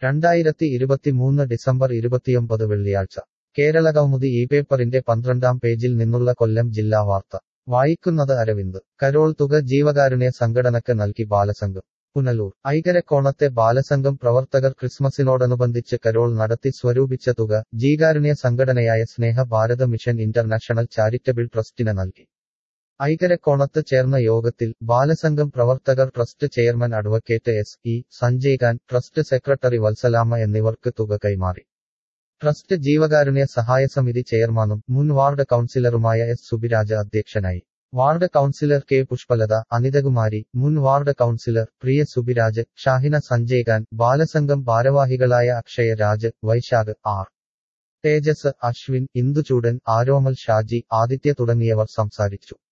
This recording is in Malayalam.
രണ്ടായിരത്തി ഇരുപത്തിമൂന്ന് ഡിസംബർ ഇരുപത്തിയൊമ്പത് വെള്ളിയാഴ്ച കേരള കൗമുദി ഈ പേപ്പറിന്റെ പന്ത്രണ്ടാം പേജിൽ നിന്നുള്ള കൊല്ലം ജില്ലാ വാർത്ത വായിക്കുന്നത് അരവിന്ദ് കരോൾ തുക ജീവകാരുണ്യ സംഘടനക്ക് നൽകി ബാലസംഘം പുനലൂർ ഐകരക്കോണത്തെ ബാലസംഘം പ്രവർത്തകർ ക്രിസ്മസിനോടനുബന്ധിച്ച് കരോൾ നടത്തി സ്വരൂപിച്ച തുക ജീകാരുണ്യ സംഘടനയായ Sneha Bharatha mission international charitable ട്രസ്റ്റിന് നൽകി ഐകരക്കോണത്ത് ചേർന്ന യോഗത്തിൽ ബാലസംഘം പ്രവർത്തകർ trust chairman advocate S E Sanjay Khan trust secretary Valsalama എന്നിവർക്ക് തുക കൈമാറി ട്രസ്റ്റ് ജീവകാരുണ്യ സഹായസമിതി ചെയർമാനും മുൻ വാർഡ് കൌൺസിലറുമായ എസ് സുബിരാജ അധ്യക്ഷനായി ward councillor K Pushpalatha Anithakumari മുൻ വാർഡ് കൌൺസിലർ പ്രിയ സുബിരാജ് ഷാഹിന സഞ്ജയ് ഖാൻ ബാലസംഘം ഭാരവാഹികളായ അക്ഷയ രാജ് വൈശാഖ് ആർ തേജസ് അശ്വിൻ ഇന്ദുചൂടൻ ആരോമൽ ഷാജി ആദിത്യ തുടങ്ങിയവർ സംസാരിച്ചു